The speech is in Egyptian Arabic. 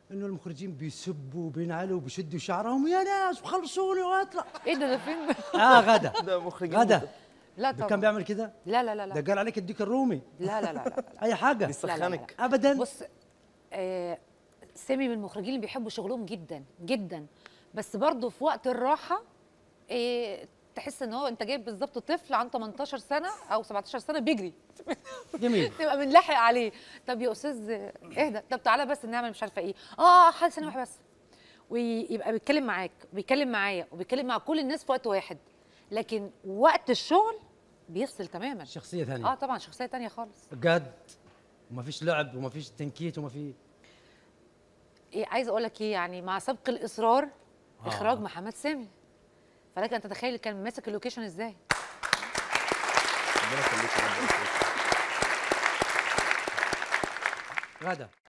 انه المخرجين بيسبوا وبينعلوا وبيشدوا شعرهم يا ناس وخلصوني واطلع ايه ده ده فيلم اه غدا ده مخرجين غدا لا كان طبعا بيعمل كده لا لا لا لا ده قال عليك الديك الرومي لا لا لا لا اي حاجه بيسخنك ابدا بص آه سامي من المخرجين اللي بيحبوا شغلهم جدا جدا بس برضه في وقت الراحه آه تحس ان هو انت جايب بالظبط طفل عنده 18 سنه او 17 سنه بيجري جميل تبقى بنلاحق عليه طب يا استاذ اهدى طب تعالى بس نعمل مش عارفه ايه اه حد ثانيه واحده بس ويبقى بيتكلم معاك وبيتكلم معايا وبيتكلم مع كل الناس في وقت واحد لكن وقت الشغل بيفصل تماما شخصيه اه ثانيه طبعا شخصيه تانية خالص جد وما فيش لعب وما فيش تنكيت وما في ايه عايز اقول لك ايه يعني مع سبق الاصرار آه. اخراج محمد سامي فلك ان تتخيل كان ماسك اللوكيشن ازاي ربنا يخليك يا رب. غدا